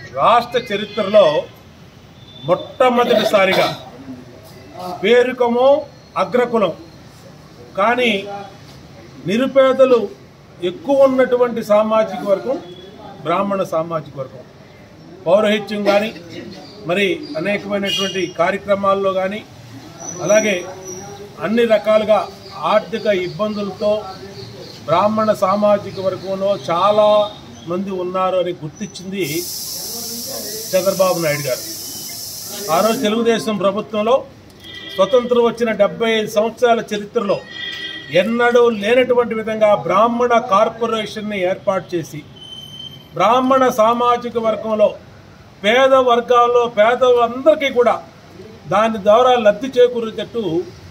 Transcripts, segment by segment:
రాష్ట్ర చరిత్రలో మొట్టమొదటిసారిగా పేరుకమో అగ్రకులం కానీ నిరుపేదలు ఎక్కువ ఉన్నటువంటి సామాజిక వర్గం బ్రాహ్మణ సామాజిక వర్గం పౌరహిత్యం కానీ మరి అనేకమైనటువంటి కార్యక్రమాల్లో కానీ అలాగే అన్ని రకాలుగా ఆర్థిక ఇబ్బందులతో బ్రాహ్మణ సామాజిక వర్గంలో చాలా మంది ఉన్నారు అని గుర్తించింది చంద్రబాబు నాయుడు గారు ఆ రోజు తెలుగుదేశం ప్రభుత్వంలో స్వతంత్రం వచ్చిన డెబ్బై ఐదు సంవత్సరాల చరిత్రలో ఎన్నడూ లేనటువంటి విధంగా బ్రాహ్మణ కార్పొరేషన్ని ఏర్పాటు చేసి బ్రాహ్మణ సామాజిక వర్గంలో పేద వర్గాల్లో పేదలందరికీ కూడా దాని ద్వారా లబ్ధి చేకూరేటట్టు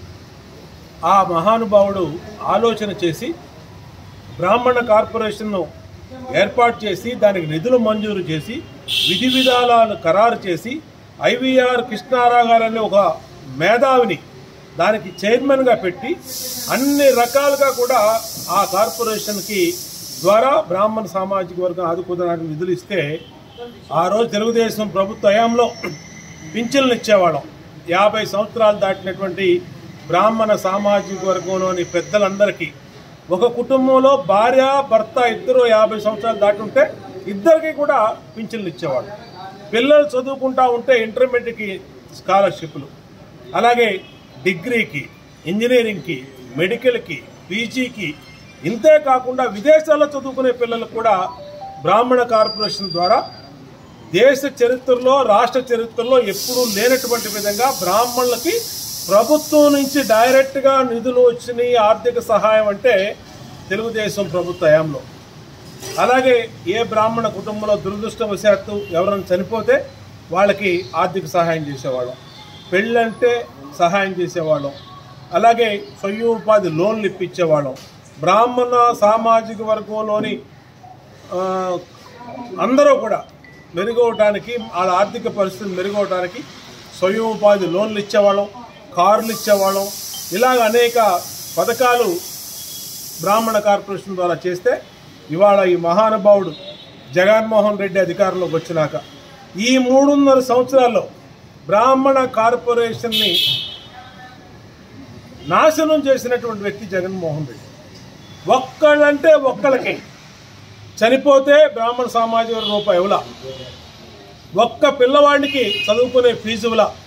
ఆ మహానుభావుడు ఆలోచన చేసి బ్రాహ్మణ కార్పొరేషన్ను ఏర్పాటు చేసి దానికి నిధులు మంజూరు చేసి విధి విధానాలు ఖరారు చేసి ఐవీఆర్ కృష్ణారావు గారు అనే ఒక మేధావిని దానికి చైర్మన్గా పెట్టి అన్ని రకాలుగా కూడా ఆ కార్పొరేషన్కి ద్వారా బ్రాహ్మణ సామాజిక వర్గం ఆదుకోవడానికి నిధులు ఇస్తే ఆ రోజు తెలుగుదేశం ప్రభుత్వ హయాంలో పింఛన్లు ఇచ్చేవాళ్ళం యాభై సంవత్సరాలు దాటినటువంటి బ్రాహ్మణ సామాజిక వర్గంలోని పెద్దలందరికీ ఒక కుటుంబంలో భార్య భర్త ఇద్దరు యాభై సంవత్సరాలు దాటి ఉంటే ఇద్దరికి కూడా పింఛన్లు ఇచ్చేవాళ్ళు పిల్లలు చదువుకుంటా ఉంటే ఇంటర్మీడియట్కి స్కాలర్షిప్లు అలాగే డిగ్రీకి ఇంజనీరింగ్కి మెడికల్కి పీజీకి ఇంతే కాకుండా విదేశాల్లో చదువుకునే పిల్లలకు కూడా బ్రాహ్మణ కార్పొరేషన్ ద్వారా దేశ చరిత్రలో రాష్ట్ర చరిత్రలో ఎప్పుడూ లేనటువంటి విధంగా బ్రాహ్మణులకి ప్రభుత్వం నుంచి డైరెక్ట్గా నిధులు వచ్చినాయి ఆర్థిక సహాయం అంటే తెలుగుదేశం ప్రభుత్వ హయాంలో అలాగే ఏ బ్రాహ్మణ కుటుంబంలో దురదృష్టవశాత్తు ఎవరైనా చనిపోతే వాళ్ళకి ఆర్థిక సహాయం చేసేవాళ్ళం పెళ్ళంటే సహాయం చేసేవాళ్ళం అలాగే స్వయం ఉపాధి లోన్లు ఇప్పించేవాళ్ళం బ్రాహ్మణ సామాజిక వర్గంలోని ఆ, అందరూ కూడా మెరుగవటానికి వాళ్ళ ఆర్థిక పరిస్థితి మెరుగవటానికి స్వయం ఉపాధి లోన్లు ఇచ్చేవాళ్ళం కార్లు ఇచ్చేవాళ్ళం ఇలాగ అనేక పథకాలు బ్రాహ్మణ కార్పొరేషన్ ద్వారా చేస్తే ఇవాళ ఈ మహానుభావుడు జగన్మోహన్ రెడ్డి అధికారంలోకి వచ్చినాక ఈ మూడున్నర సంవత్సరాల్లో బ్రాహ్మణ కార్పొరేషన్ని నాశనం చేసినటువంటి వ్యక్తి జగన్మోహన్ రెడ్డి ఒక్కళ్ళంటే ఒక్కళ్ళకి చనిపోతే బ్రాహ్మణ సామాజిక రూపాయి ఇవ్వలా ఒక్క పిల్లవాడికి చదువుకునే ఫీజు ఇవ్వలా